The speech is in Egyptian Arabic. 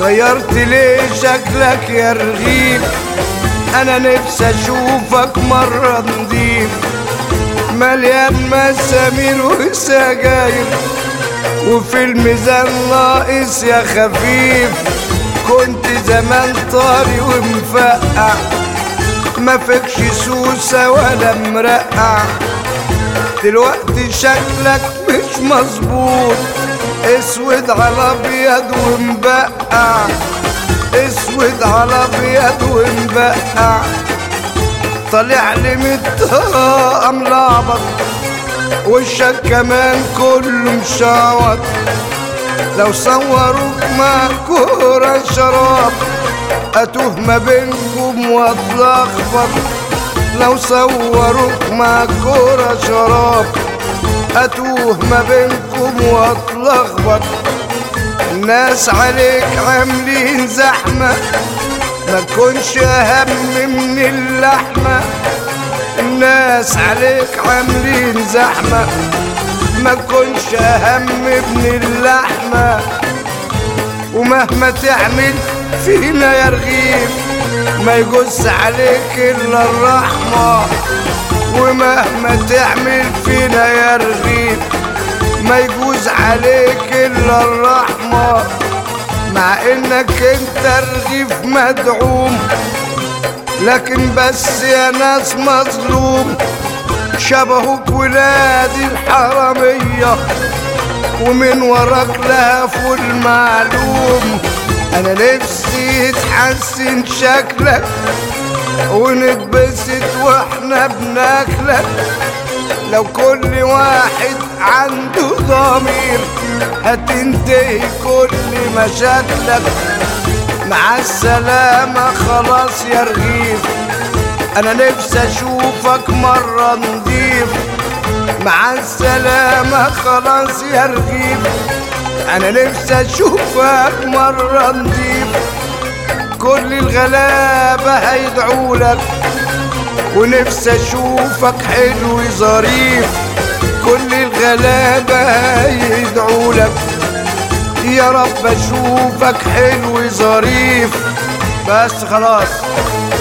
غيرت ليه شكلك يا رغيف انا نفسي اشوفك مرة نضيف مليان مسامير وسجاير وفي الميزان ناقص يا خفيف كنت زمان طاري ومفقع ما فيكش سوسة ولا مرقع دلوقتي شكلك مش مظبوط اسود على ابيض ومبقع اسود على ابيض ومبقع طالع لي متطقم لعبط وشك كمان كله مشعوط لو صوروك مع كورة شراب اتوه ما بينكم واتلخبط لو صوروك مع كورة شراب اتوه ما بينكم واتلخبط الناس عليك عاملين زحمة ما تكونش اهم من اللحمة الناس عليك عاملين زحمة ما تكونش اهم من اللحمة ومهما تعمل فينا يا رغيف ما يجوز عليك الا الرحمة ومهما تعمل فينا يا رغيف ما يجوز عليك الا الرحمة مع انك انت رغيف مدعوم لكن بس يا ناس مظلوم شبهك ولاد الحرامية ومن وراك لهف المعلوم انا نفسي يتحسن شكلك ونتبسط واحنا بناكلك لو كل واحد عنده ضمير هتنتهي كل مشاكلك مع السلامة خلاص يا رغيف انا نفسي اشوفك مرة نضيف مع السلامة خلاص يا رغيف انا نفسي اشوفك مرة نضيف كل الغلابة هيدعولك ونفسي اشوفك حلو ظريف كل الغلابة هيدعولك يا رب اشوفك حلو ظريف بس خلاص